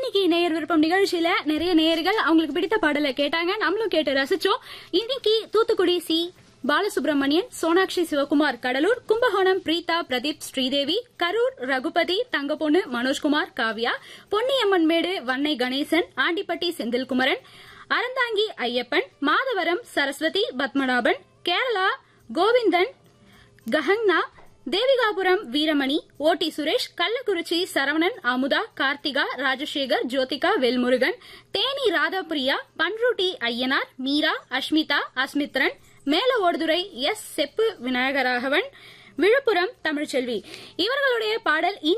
இன்னைக்கு நேயர் விருப்பம் நிகழ்ச்சியில நிறைய நேயர்கள் அவங்களுக்கு பிடித்த பாடலை கேட்டாங்க நம்மளும் கேட்டு ரசிச்சோம் இன்னைக்கு தூத்துக்குடி சி பாலசுப்ரமணியன் சோனாட்சி சிவகுமார் கடலூர் கும்பகோணம் பிரீதா பிரதீப் ஸ்ரீதேவி கரூர் ரகுபதி தங்கப்பொண்ணு மனோஜ்குமார் காவ்யா பொன்னியம்மன் மேடு வன்னை கணேசன் ஆண்டிப்பட்டி செந்தில்குமரன் அறந்தாங்கி ஐயப்பன் மாதவரம் சரஸ்வதி பத்மநாபன் கேரளா கோவிந்தன் கஹங்னா தேவிகாபுரம் வீரமணி ஓடி சுரேஷ் கள்ளக்குறிச்சி சரவணன் அமுதா கார்த்திகா ராஜசேகர் ஜோதிகா வேல்முருகன் தேனி ராதாபிரியா பன்ருட்டி ஐயனார் மீரா அஸ்மிதா அஸ்மித்ரன் மேல ஓடுதுறை எஸ் செப்பு விநாயகராகவன் விழுப்புரம் தமிழ்ச்செல்வி இவர்களுடைய பாடல்